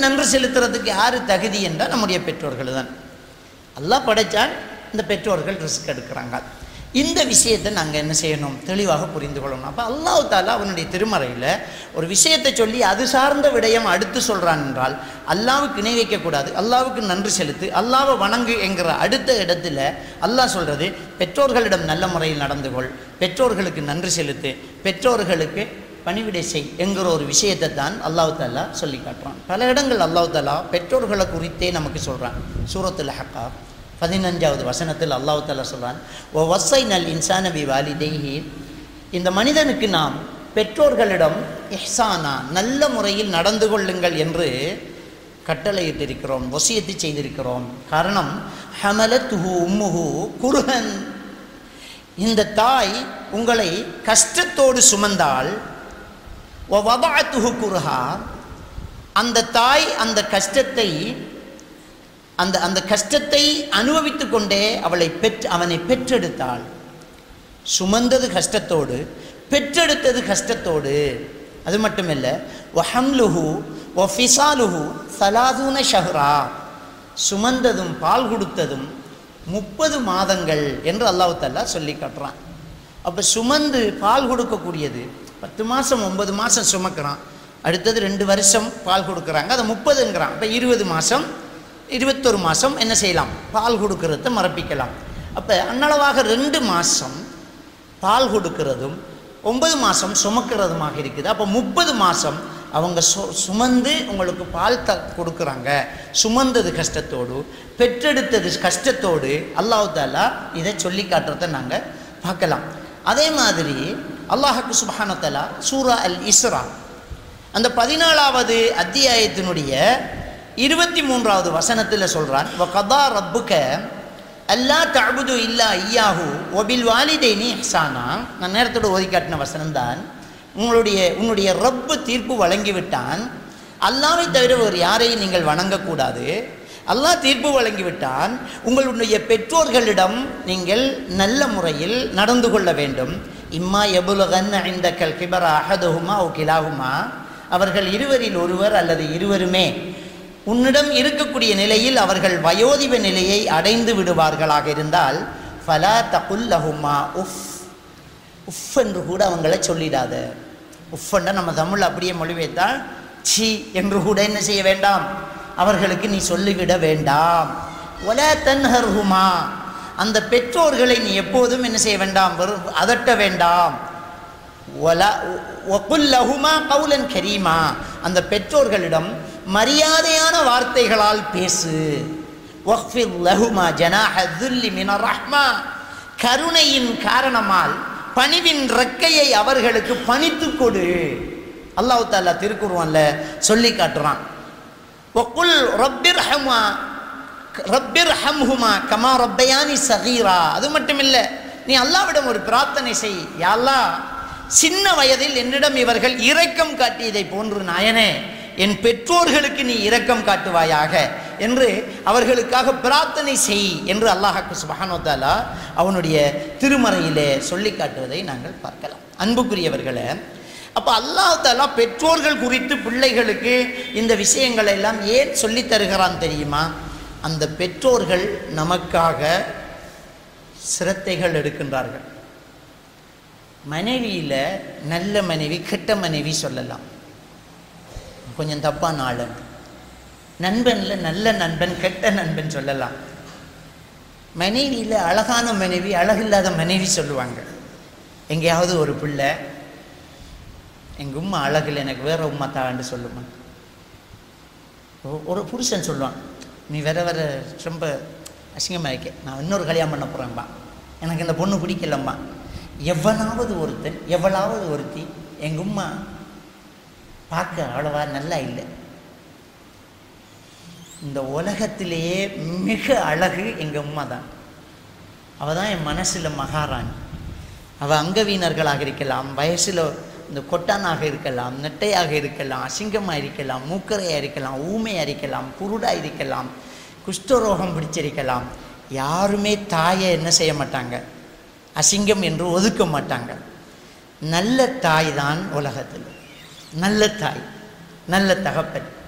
நன்றி செலுத்துறதுக்கு யார் தகுதி என்றால் நம்முடைய பெற்றோர்கள் தான் அல்லாஹ் படைச்சால் இந்த பெற்றோர்கள் ரிஸ்க் எடுக்கிறாங்க இந்த விஷயத்தை நாங்கள் என்ன செய்யணும் தெளிவாக புரிந்து கொள்ளணும் அப்போ அல்லாஹ் தாலா அவனுடைய திருமறையில் ஒரு விஷயத்தை சொல்லி அது சார்ந்த விடயம் அடுத்து சொல்கிறான் என்றால் அல்லாவுக்கு இணை வைக்கக்கூடாது அல்லாவுக்கு நன்றி செலுத்து அல்லாவை வணங்கு என்கிற அடுத்த இடத்துல அல்லாஹ் சொல்கிறது பெற்றோர்களிடம் நல்ல முறையில் நடந்து கொள் பெற்றோர்களுக்கு நன்றி செலுத்து பெற்றோர்களுக்கு பணிவிடை செய் என்கிற ஒரு விஷயத்தை தான் அல்லாஹ் தாலா சொல்லி காட்டுறான் பல இடங்கள் அல்லாஹ் தாலா பெற்றோர்களை குறித்தே நமக்கு சொல்கிறான் சூரத்துல் ஹக்கா பதினஞ்சாவது வசனத்தில் அல்லாஹ் தாலா சொல்கிறான் ஓ வசை நல் இன்சான பி வாலிதைஹி இந்த மனிதனுக்கு நாம் பெற்றோர்களிடம் இஹ்சானா நல்ல முறையில் நடந்து கொள்ளுங்கள் என்று கட்டளையிட்டிருக்கிறோம் வசியத்து செய்திருக்கிறோம் காரணம் ஹமலத்துஹு உம்முஹு குருஹன் இந்த தாய் உங்களை கஷ்டத்தோடு சுமந்தால் வபாத்துஹு குருஹா அந்த தாய் அந்த கஷ்டத்தை அந்த அந்த கஷ்டத்தை அனுபவித்து கொண்டே அவளை பெற்று அவனை பெற்றெடுத்தாள் சுமந்தது கஷ்டத்தோடு பெற்றெடுத்தது கஷ்டத்தோடு அது மட்டுமில்ல வஹம்லுஹு ஒ ஃபிசாலுஹு சலாதூன ஷஹ்ரா சுமந்ததும் பால் கொடுத்ததும் முப்பது மாதங்கள் என்று அல்லாஹ் தல்லா சொல்லி காட்டுறான் அப்போ சுமந்து பால் கொடுக்கக்கூடியது பத்து மாதம் ஒன்பது மாதம் சுமக்கிறான் அடுத்தது ரெண்டு வருஷம் பால் கொடுக்குறாங்க அதை முப்பதுங்கிறான் இப்போ இருபது மாதம் இருபத்தொரு மாதம் என்ன செய்யலாம் பால் கொடுக்கறத மறப்பிக்கலாம் அப்போ அன்னளவாக ரெண்டு மாதம் பால் கொடுக்கிறதும் ஒன்பது மாதம் சுமக்கிறதுமாக இருக்குது அப்போ முப்பது மாதம் அவங்க சு சுமந்து உங்களுக்கு பால் த கொடுக்குறாங்க சுமந்தது கஷ்டத்தோடு பெற்றெடுத்தது கஷ்டத்தோடு அல்லாஹ் தாலா இதை சொல்லி காட்டுறத நாங்கள் பார்க்கலாம் அதே மாதிரி அல்லாஹுக்கு சுபஹானத்தலா சூரா அல் இஸ்ரா அந்த பதினாலாவது அத்தியாயத்தினுடைய இருபத்தி மூன்றாவது வசனத்தில் சொல்கிறான் வ கதா ரப்புக்க அல்லா தஅபுது இல்லா ஐயாஹு ஒபில் வாலிதைனி இஹ்சானா நான் நேரத்தோடு ஓதி காட்டின வசனம்தான் உங்களுடைய உன்னுடைய ரப்பு தீர்ப்பு வழங்கிவிட்டான் அல்லாவை தவிர ஒரு யாரையும் நீங்கள் வணங்கக்கூடாது அல்லாஹ் தீர்ப்பு வழங்கிவிட்டான் உங்களுடைய பெற்றோர்களிடம் நீங்கள் நல்ல முறையில் நடந்து கொள்ள வேண்டும் இம்மா எபுலகன் இந்த கல் கிபர அஹதுஹுமா ஓ கிலாகுமா அவர்கள் இருவரில் ஒருவர் அல்லது இருவருமே உன்னிடம் இருக்கக்கூடிய நிலையில் அவர்கள் வயோதிப நிலையை அடைந்து விடுவார்களாக இருந்தால் ஃபலா தகுல்லஹுமா உஃப் உஃப் என்று கூட அவங்கள சொல்லிடாத உஃப்ன்ற நம்ம தமிழ் அப்படியே மொழிபெய்த்தால் சி என்று கூட என்ன செய்ய வேண்டாம் அவர்களுக்கு நீ சொல்லிவிட வேண்டாம் ஒல தன்ஹர்ஹுமா அந்த பெற்றோர்களை நீ எப்போதும் என்ன செய்ய வேண்டாம் வெறும் அதட்ட வேண்டாம் ஒல ஒகுல்லஹுமா கவுலன் கரீமா அந்த பெற்றோர்களிடம் மரியாதையான வார்த்தைகளால் பேசு வக்ஃபிர் லஹுமா ஜனாஹ துல்லி மினர் ரஹ்மா கருணையின் காரணமால் பணிவின் ரெக்கையை அவர்களுக்கு பணித்து கொடு அல்லாஹ் தாலா திருக்குருவான்ல சொல்லி காட்டுறான் ஒக்குல் ரப்பிர் ஹமா ரப்பிர் ஹம்ஹுமா கமா ரப்பயானி சகீரா அது மட்டும் இல்லை நீ அல்லாவிடம் ஒரு பிரார்த்தனை செய் யாழ்லா சின்ன வயதில் என்னிடம் இவர்கள் இரக்கம் காட்டியதை போன்று நாயனே என் பெற்றோர்களுக்கு நீ இரக்கம் காட்டுவாயாக என்று அவர்களுக்காக பிரார்த்தனை செய் என்று அல்லாஹாக்கு சுபஹானோத்தாலா அவனுடைய திருமறையிலே சொல்லி காட்டுவதை நாங்கள் பார்க்கலாம் அன்புக்குரியவர்களே அப்போ அல்லாஹ் தாலா பெற்றோர்கள் குறித்து பிள்ளைகளுக்கு இந்த விஷயங்களை எல்லாம் ஏன் சொல்லித் தருகிறான் தெரியுமா அந்த பெற்றோர்கள் நமக்காக சிரத்தைகள் எடுக்கின்றார்கள் மனைவியில் நல்ல மனைவி கெட்ட மனைவி சொல்லலாம் கொஞ்சம் தப்பான ஆளன் நண்பனில் நல்ல நண்பன் கெட்ட நண்பன் சொல்லலாம் மனைவியில் அழகான மனைவி அழகில்லாத மனைவி சொல்லுவாங்க எங்கேயாவது ஒரு பிள்ளை எங்கள் உம்மா அழகில் எனக்கு வேற உம்மா தான்னு சொல்லுமா ஒ- ஒரு புருஷன் சொல்லுவான் நீ வேற வேற ரொம்ப அசிங்கமாக இருக்க நான் இன்னொரு கல்யாணம் பண்ண போகிறேன்பா எனக்கு இந்த பொண்ணு பிடிக்கலம்மா எவனாவது ஒருத்தன் எவளாவது ஒருத்தி எங்கள் உம்மா பார்க்க அவ்வளவா நல்லா இல்லை இந்த உலகத்திலேயே மிக அழகு எங்கள் அம்மா தான் அவள் தான் என் மனசில் மகாராணி அவள் அங்கவீனர்களாக இருக்கலாம் வயசில் இந்த கொட்டானாக இருக்கலாம் நெட்டையாக இருக்கலாம் அசிங்கமாக இருக்கலாம் மூக்கரையாக இருக்கலாம் ஊமையாக இருக்கலாம் குருடாக இருக்கலாம் குஷ்டரோகம் பிடிச்சிருக்கலாம் யாருமே தாயை என்ன செய்ய மாட்டாங்க அசிங்கம் என்று ஒதுக்க மாட்டாங்க நல்ல தாய் தான் உலகத்தில் நல்ல தாய் நல்ல தகப்பன்